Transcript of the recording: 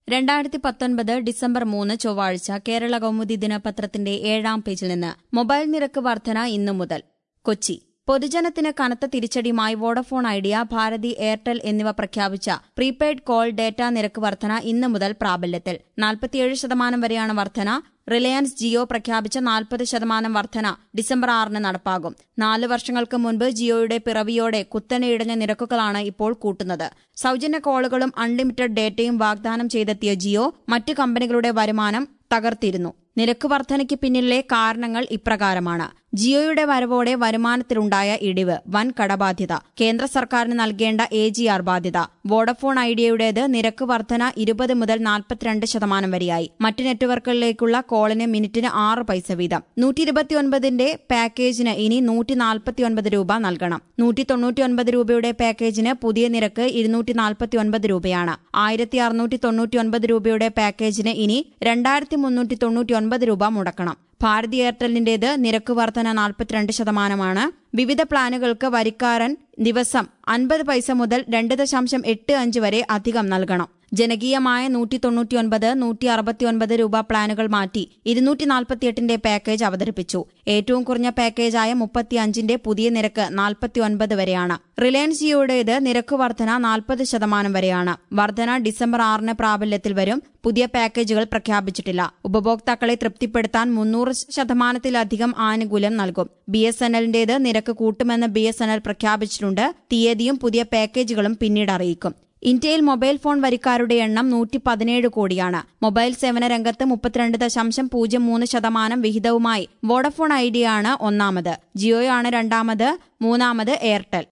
രണ്ടായിരത്തി പത്തൊൻപത് ഡിസംബർ മൂന്ന് ചൊവ്വാഴ്ച കേരള കൗമുദി ദിനപത്രത്തിന്റെ ഏഴാം പേജിൽ നിന്ന് മൊബൈൽ നിരക്ക് വർധന ഇന്നു മുതൽ കൊച്ചി പൊതുജനത്തിന് കനത്ത തിരിച്ചടിയുമായി വോഡഫോൺ ഐഡിയ ഭാരതി എയർടെൽ എന്നിവ പ്രഖ്യാപിച്ച പ്രീപെയ്ഡ് കോൾ ഡേറ്റ നിരക്ക് വർധന ഇന്ന് മുതൽ പ്രാബല്യത്തിൽ നാൽപ്പത്തിയേഴ് ശതമാനം വരെയാണ് വർധന റിലയൻസ് ജിയോ പ്രഖ്യാപിച്ച നാൽപ്പത് ശതമാനം വർധന ഡിസംബർ ആറിന് നടപ്പാകും നാല് വർഷങ്ങൾക്ക് മുൻപ് ജിയോയുടെ പിറവിയോടെ കുത്തനെ ഇടഞ്ഞ നിരക്കുകളാണ് ഇപ്പോൾ കൂട്ടുന്നത് സൌജന്യ കോളുകളും അൺലിമിറ്റഡ് ഡേറ്റയും വാഗ്ദാനം ചെയ്തെത്തിയ ജിയോ മറ്റ് കമ്പനികളുടെ വരുമാനം തകർത്തിരുന്നു നിരക്ക് വർധനയ്ക്ക് പിന്നിലെ കാരണങ്ങൾ ഇപ്രകാരമാണ് ജിയോയുടെ വരവോടെ വരുമാനത്തിലുണ്ടായ ഇടിവ് വൻ കടബാധ്യത കേന്ദ്ര സർക്കാരിന് നൽകേണ്ട എ ജി ആർ ബാധ്യത വോഡഫോൺ ഐഡിയയുടേത് നിരക്ക് വർധന ഇരുപത് മുതൽ നാൽപ്പത്തിരണ്ട് ശതമാനം വരെയായി മറ്റ് നെറ്റ്വർക്കുകളിലേക്കുള്ള കോളിന് മിനിറ്റിന് ആറ് പൈസ വീതം നൂറ്റി ഇരുപത്തിയൊൻപതിന്റെ പാക്കേജിന് ഇനി നൂറ്റി നാൽപ്പത്തിയൊൻപത് രൂപ നൽകണം നൂറ്റി തൊണ്ണൂറ്റിയൊൻപത് രൂപയുടെ പാക്കേജിന് പുതിയ നിരക്ക് ഇരുന്നൂറ്റി നാൽപ്പത്തിയൊൻപത് രൂപയാണ് ആയിരത്തി അറുന്നൂറ്റി തൊണ്ണൂറ്റിയൊൻപത് രൂപയുടെ പാക്കേജിന് ഇനി രണ്ടായിരത്തി മുന്നൂറ്റി തൊണ്ണൂറ്റിയൊൻപത് രൂപ മുടക്കണം ഭാരതി എയർടെലിന്റേത് നിരക്ക് വർധന നാൽപ്പത്തിരണ്ട് ശതമാനമാണ് വിവിധ പ്ലാനുകൾക്ക് വരിക്കാരൻ ദിവസം അൻപത് പൈസ മുതൽ രണ്ട് ദശാംശം എട്ട് അഞ്ച് വരെ അധികം നൽകണം ജനകീയമായ നൂറ്റി തൊണ്ണൂറ്റിയൊൻപത് നൂറ്റി അറുപത്തിയൊൻപത് രൂപ പ്ലാനുകൾ മാറ്റി ഇരുന്നൂറ്റി നാൽപ്പത്തിയെട്ടിന്റെ പാക്കേജ് അവതരിപ്പിച്ചു ഏറ്റവും കുറഞ്ഞ പാക്കേജായ മുപ്പത്തിയഞ്ചിന്റെ പുതിയ നിരക്ക് നാൽപ്പത്തിയൊൻപത് വരെയാണ് റിലയൻസ് ജിയോയുടേത് നിരക്ക് വർധന നാൽപ്പത് ശതമാനം വരെയാണ് വർധന ഡിസംബർ ആറിന് പ്രാബല്യത്തിൽ വരും പുതിയ പാക്കേജുകൾ പ്രഖ്യാപിച്ചിട്ടില്ല ഉപഭോക്താക്കളെ തൃപ്തിപ്പെടുത്താൻ മുന്നൂറ് ശതമാനത്തിലധികം ആനുകൂല്യം നൽകും ബി എസ് എൻ എല്ലിന്റേത് നിരക്ക് കൂട്ടുമെന്ന് ബി എസ് എൻ എൽ പ്രഖ്യാപിച്ചിട്ടുണ്ട് തീയതിയും പുതിയ പാക്കേജുകളും പിന്നീട് അറിയിക്കും ഇന്ത്യയിൽ മൊബൈൽ ഫോൺ വരിക്കാരുടെ എണ്ണം നൂറ്റി പതിനേഴ് കോടിയാണ് മൊബൈൽ സേവന രംഗത്ത് മുപ്പത്തിരണ്ട് ദശാംശം പൂജ്യം മൂന്ന് ശതമാനം വിഹിതവുമായി വോഡഫോൺ ഐഡിയ ആണ് ഒന്നാമത് ജിയോയാണ് രണ്ടാമത് മൂന്നാമത് എയർടെൽ